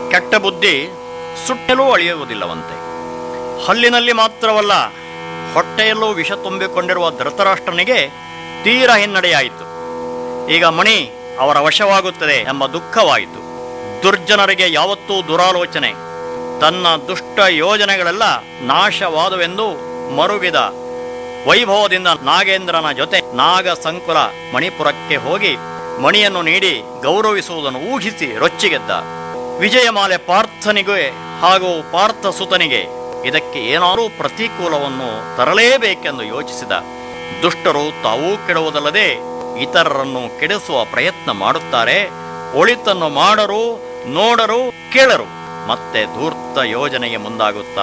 ಕೆಟ್ಟ ಬುದ್ಧಿ ಸುಟ್ಟಲೂ ಅಳಿಯುವುದಿಲ್ಲವಂತೆ ಹಲ್ಲಿನಲ್ಲಿ ಮಾತ್ರವಲ್ಲ ಹೊಟ್ಟೆಯಲ್ಲೂ ವಿಷ ತುಂಬಿಕೊಂಡಿರುವ ಧೃತರಾಷ್ಟ್ರನಿಗೆ ತೀರ ಹಿನ್ನಡೆಯಾಯಿತು ಈಗ ಮಣಿ ಅವರ ವಶವಾಗುತ್ತದೆ ಎಂಬ ದುಃಖವಾಯಿತು ದುರ್ಜನರಿಗೆ ಯಾವತ್ತೂ ದುರಾಲೋಚನೆ ತನ್ನ ದುಷ್ಟ ಯೋಜನೆಗಳೆಲ್ಲ ನಾಶವಾದುವೆಂದು ಮರುಗಿದ ವೈಭವದಿಂದ ನಾಗೇಂದ್ರನ ಜೊತೆ ನಾಗ ಸಂಕುಲ ಮಣಿಪುರಕ್ಕೆ ಹೋಗಿ ಮಣಿಯನ್ನು ನೀಡಿ ಗೌರವಿಸುವುದನ್ನು ಊಹಿಸಿ ರೊಚ್ಚಿಗೆದ್ದ ವಿಜಯಮಾಲೆ ಪಾರ್ಥನಿಗೆ ಹಾಗೂ ಪಾರ್ಥ ಸುತನಿಗೆ ಇದಕ್ಕೆ ಏನಾದರೂ ಪ್ರತಿಕೂಲವನ್ನು ತರಲೇಬೇಕೆಂದು ಯೋಚಿಸಿದ ದುಷ್ಟರು ತಾವೂ ಕೆಡುವುದಲ್ಲದೆ ಇತರರನ್ನು ಕೆಡಿಸುವ ಪ್ರಯತ್ನ ಮಾಡುತ್ತಾರೆ ಒಳಿತನ್ನು ಮಾಡರು ನೋಡರು ಕೇಳರು ಮತ್ತೆ ಧೂರ್ತ ಯೋಜನೆಗೆ ಮುಂದಾಗುತ್ತಾರೆ